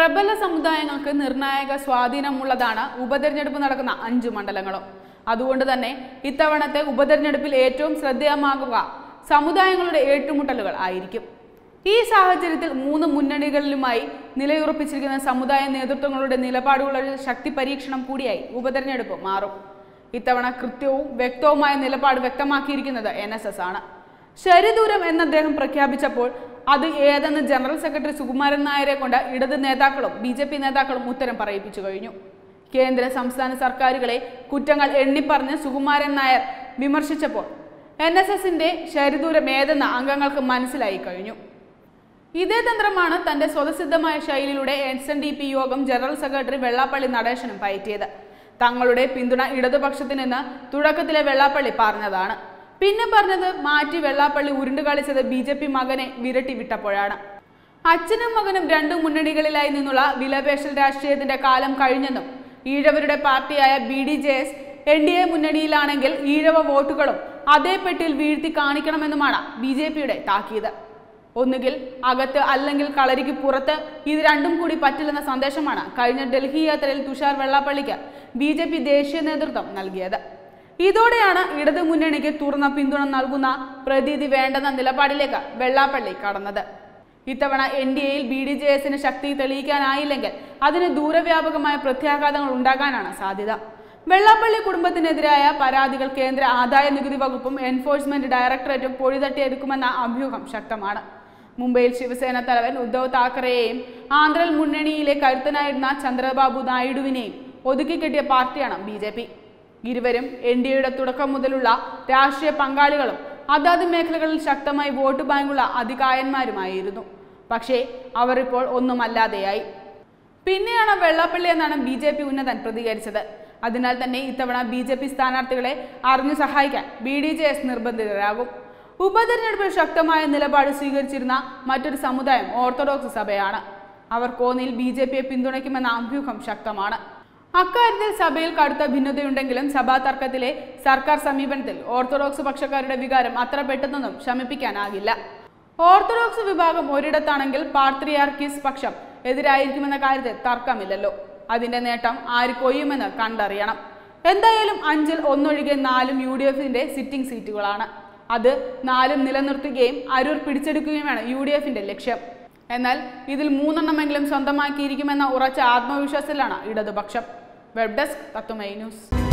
പ്രബല സമുദായങ്ങൾക്ക് നിർണായക സ്വാധീനമുള്ളതാണ് ഉപതെരഞ്ഞെടുപ്പ് നടക്കുന്ന അഞ്ചു മണ്ഡലങ്ങളും അതുകൊണ്ട് തന്നെ ഇത്തവണത്തെ ഉപതെരഞ്ഞെടുപ്പിൽ ഏറ്റവും ശ്രദ്ധേയമാകുക സമുദായങ്ങളുടെ ഏറ്റുമുട്ടലുകൾ ആയിരിക്കും ഈ സാഹചര്യത്തിൽ മൂന്ന് മുന്നണികളിലുമായി നിലയുറപ്പിച്ചിരിക്കുന്ന സമുദായ നേതൃത്വങ്ങളുടെ നിലപാടുകളുടെ ശക്തി പരീക്ഷണം കൂടിയായി ഉപതെരഞ്ഞെടുപ്പ് മാറും ഇത്തവണ കൃത്യവും വ്യക്തവുമായ നിലപാട് വ്യക്തമാക്കിയിരിക്കുന്നത് എൻ എസ് എസ് ആണ് ശരിദൂരം എന്ന് അദ്ദേഹം പ്രഖ്യാപിച്ചപ്പോൾ അത് ഏതെന്ന് ജനറൽ സെക്രട്ടറി സുകുമാരൻ നായരെ കൊണ്ട് ഇടത് നേതാക്കളും ബി ജെ പി നേതാക്കളും ഉത്തരം പറയിപ്പിച്ചു കഴിഞ്ഞു കേന്ദ്ര സംസ്ഥാന സർക്കാരുകളെ കുറ്റങ്ങൾ എണ്ണിപ്പറഞ്ഞ് സുകുമാരൻ നായർ വിമർശിച്ചപ്പോൾ എൻ എസ് എസിന്റെ ശരിദൂരം ഏതെന്ന് അംഗങ്ങൾക്ക് മനസ്സിലായി കഴിഞ്ഞു ഇതേ തന്ത്രമാണ് തന്റെ സ്വതസിദ്ധമായ ശൈലിയിലൂടെ എസ് എൻ ഡി പി യോഗം ജനറൽ സെക്രട്ടറി വെള്ളാപ്പള്ളി നടേശനും പയറ്റിയത് തങ്ങളുടെ പിന്തുണ ഇടതുപക്ഷത്തിനെന്ന് തുടക്കത്തിലെ വെള്ളാപ്പള്ളി പറഞ്ഞതാണ് പിന്നെ പറഞ്ഞത് മാറ്റി വെള്ളാപ്പള്ളി ഉരുണ്ടു കളിച്ചത് ബി ജെ പി മകനെ വിരട്ടി വിട്ടപ്പോഴാണ് അച്ഛനും മകനും രണ്ടു മുന്നണികളിലായി നിന്നുള്ള വിലപേശൽ രാഷ്ട്രീയത്തിന്റെ കാലം കഴിഞ്ഞെന്നും ഈഴവരുടെ പാർട്ടിയായ B D J S N D A മുന്നണിയിലാണെങ്കിൽ ഈഴവ വോട്ടുകളും അതേ പെട്ടിയിൽ വീഴ്ത്തി കാണിക്കണമെന്നുമാണ് ബി ജെ പിയുടെ താക്കീത് ഒന്നുകിൽ അകത്ത് അല്ലെങ്കിൽ കളരിക്ക് പുറത്ത് ഇത് രണ്ടും കൂടി പറ്റില്ലെന്ന സന്ദേശമാണ് കഴിഞ്ഞ ഡൽഹി യാത്രയിൽ തുഷാർ വെള്ളാപ്പള്ളിക്ക് ബി ജെ പി ദേശീയ നേതൃത്വം നൽകിയത് ഇതോടെയാണ് ഇടതു മുന്നണിക്ക് തുറന്ന പിന്തുണ നൽകുന്ന പ്രതീതി വേണ്ടെന്ന നിലപാടിലേക്ക് വെള്ളാപ്പള്ളി കടന്നത് ഇത്തവണ എൻ ഡി എയിൽ ബി ഡി ജെ എസിന് ശക്തി തെളിയിക്കാനായില്ലെങ്കിൽ അതിന് ദൂരവ്യാപകമായ പ്രത്യാഘാതങ്ങൾ ഉണ്ടാകാനാണ് സാധ്യത വെള്ളാപ്പള്ളി കുടുംബത്തിനെതിരായ പരാതികൾ കേന്ദ്ര ആദായ നികുതി വകുപ്പും എൻഫോഴ്സ്മെന്റ് ഡയറക്ടറേറ്റും പൊടിതട്ടിയെടുക്കുമെന്ന അഭ്യൂഹം ശക്തമാണ് മുംബൈയിൽ ശിവസേന തലവൻ ഉദ്ധവ് താക്കറെയെയും ആന്ധ്രൽ മുന്നണിയിലെ കരുത്തനായിരുന്ന ചന്ദ്രബാബു നായിഡുവിനെയും ഒതുക്കിക്കെട്ടിയ പാർട്ടിയാണ് ബി ജെ പി ഇരുവരും എൻ ഡി എയുടെ തുടക്കം മുതലുള്ള രാഷ്ട്രീയ പങ്കാളികളും അതാത് മേഖലകളിൽ ശക്തമായി വോട്ട് ബാങ്കുള്ള അധികായന്മാരുമായിരുന്നു പക്ഷേ അവർ ഇപ്പോൾ ഒന്നുമല്ലാതെയായി പിന്നെയാണ് വെള്ളാപ്പള്ളി എന്നാണ് ബി ജെ പി ഉന്നതൻ പ്രതികരിച്ചത് അതിനാൽ തന്നെ ഇത്തവണ ബി ജെ പി സ്ഥാനാർത്ഥികളെ അറിഞ്ഞു സഹായിക്കാൻ ബി ഡി ജെ എസ് നിർബന്ധിതരാകും ഉപതെരഞ്ഞെടുപ്പിൽ ശക്തമായ നിലപാട് സ്വീകരിച്ചിരുന്ന മറ്റൊരു സമുദായം ഓർത്തഡോക്സ് സഭയാണ് അവർ കോന്നിയിൽ ബി ജെ പിയെ പിന്തുണയ്ക്കുമെന്ന അഭ്യൂഹം ശക്തമാണ് അക്കാര്യത്തിൽ സഭയിൽ കടുത്ത ഭിന്നതയുണ്ടെങ്കിലും സഭാ തർക്കത്തിലെ സർക്കാർ സമീപനത്തിൽ ഓർത്തഡോക്സ് പക്ഷക്കാരുടെ വികാരം അത്ര പെട്ടെന്നൊന്നും ശമിപ്പിക്കാനാകില്ല ഓർത്തഡോക്സ് വിഭാഗം ഒരിടത്താണെങ്കിൽ പാർത്രിയാർക്കീസ് പക്ഷം എതിരായിരിക്കുമെന്ന കാര്യത്തിൽ തർക്കമില്ലല്ലോ അതിന്റെ നേട്ടം ആര് കൊയ്യുമെന്ന് കണ്ടറിയണം എന്തായാലും അഞ്ചിൽ ഒന്നൊഴികെ നാലും യു ഡി എഫിന്റെ സിറ്റിംഗ് സീറ്റുകളാണ് അത് നാലും നിലനിർത്തുകയും അരൂർ പിടിച്ചെടുക്കുകയുമാണ് യു ഡി എഫിന്റെ ലക്ഷ്യം എന്നാൽ ഇതിൽ മൂന്നെണ്ണമെങ്കിലും സ്വന്തമാക്കിയിരിക്കുമെന്ന ഉറച്ച ആത്മവിശ്വാസത്തിലാണ് ഇടതുപക്ഷം വെബ് ഡെസ്ക് തത്വമൈ ന്യൂസ്